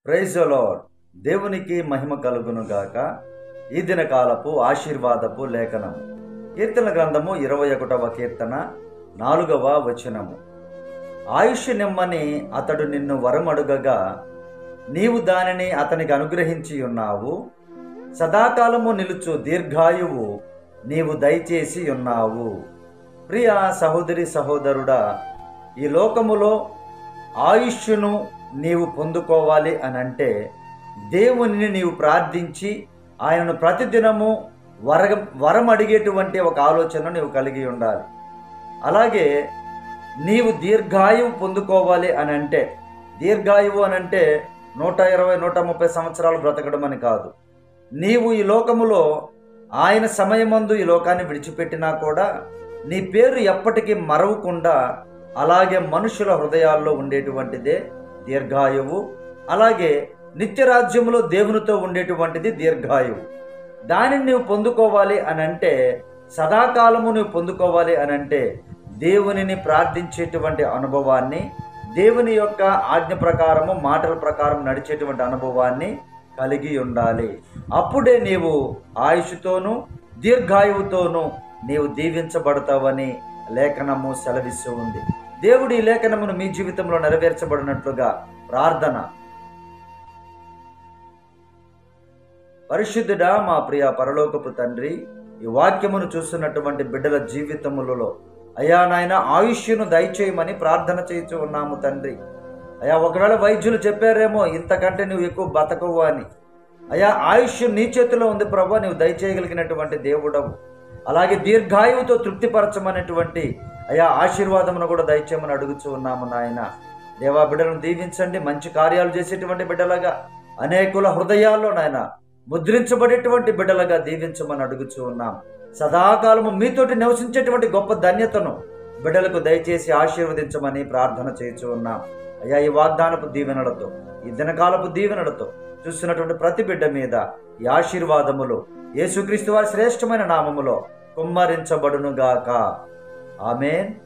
praise lord దేవునికి మహిమ కలుగును గాక ఈ దిన కాలపు ఆశీర్వాదపు లేఖనము కీర్తన గ్రంథము ఇరవై ఒకటవ కీర్తన నాలుగవ వచనము ఆయుష్ నిమ్మని అతడు నిన్ను వరమడుగగా నీవు దానిని అతనికి అనుగ్రహించి ఉన్నావు సదాకాలము నిలుచు దీర్ఘాయువు నీవు దయచేసి ఉన్నావు ప్రియ సహోదరి సహోదరుడా ఈ లోకములో ఆయుష్ను నీవు పొందుకోవాలి అని అంటే దేవునిని నీవు ప్రార్థించి ఆయనను ప్రతిదినము వర వరం అడిగేటువంటి ఒక ఆలోచన నీవు కలిగి ఉండాలి అలాగే నీవు దీర్ఘాయువు పొందుకోవాలి అని అంటే దీర్ఘాయువు అని అంటే నూట ఇరవై నూట ముప్పై సంవత్సరాలు బ్రతకడం అని కాదు నీవు ఈ లోకములో ఆయన సమయమందు ఈ లోకాన్ని విడిచిపెట్టినా కూడా నీ పేరు ఎప్పటికీ మరవకుండా అలాగే మనుషుల హృదయాల్లో ఉండేటువంటిదే దీర్ఘాయువు అలాగే నిత్యరాజ్యములో దేవునితో ఉండేటువంటిది దీర్ఘాయువు దానిని నువ్వు పొందుకోవాలి అని అంటే సదాకాలము నువ్వు పొందుకోవాలి అని అంటే దేవునిని ప్రార్థించేటువంటి అనుభవాన్ని దేవుని యొక్క ఆజ్ఞ ప్రకారము మాటల ప్రకారం నడిచేటువంటి అనుభవాన్ని కలిగి ఉండాలి అప్పుడే నీవు ఆయుషుతోనూ దీర్ఘాయువుతోనూ నీవు దీవించబడతావని లేఖనము సెలవిస్తూ ఉంది దేవుడి ఈ లేఖనమును మీ జీవితంలో నెరవేర్చబడినట్లుగా ప్రార్థన పరిశుద్ధుడా మా ప్రియ పరలోకపు తండ్రి ఈ వాక్యమును చూస్తున్నటువంటి బిడ్డల జీవితములలో అయా నాయన ఆయుష్యును దయచేయమని ప్రార్థన చేయించు ఉన్నాము తండ్రి అయా ఒకవేళ వైద్యులు చెప్పారేమో ఇంతకంటే నువ్వు ఎక్కువ బతకవు అని అయా ఆయుష్ నీ చేతిలో ఉంది ప్రభా నువ్వు దయచేయగలిగినటువంటి దేవుడవు అలాగే దీర్ఘాయువుతో తృప్తిపరచమనేటువంటి అయా ఆశీర్వాదమును కూడా దయచేయమని అడుగుచూ ఉన్నాము నాయన దేవా బిడ్డలను దీవించండి మంచి కార్యాలు చేసేటువంటి బిడ్డలుగా అనేకుల హృదయాల్లో నాయన ముద్రించబడేటువంటి బిడ్డలుగా దీవించమని అడుగుచూ ఉన్నాం సదాకాలము మీతోటి నివసించేటువంటి గొప్ప ధన్యతను బిడ్డలకు దయచేసి ఆశీర్వదించమని ప్రార్థన చేయించు ఉన్నాం అయ్యా ఈ వాగ్దానపు దీవెనలతో ఈ దినకాలపు దీవెనలతో చూస్తున్నటువంటి ప్రతి బిడ్డ మీద ఈ ఆశీర్వాదములు యేసుక్రీస్తు వారి శ్రేష్టమైన నామములో కుమ్మరించబడునుగాక ఆమెన్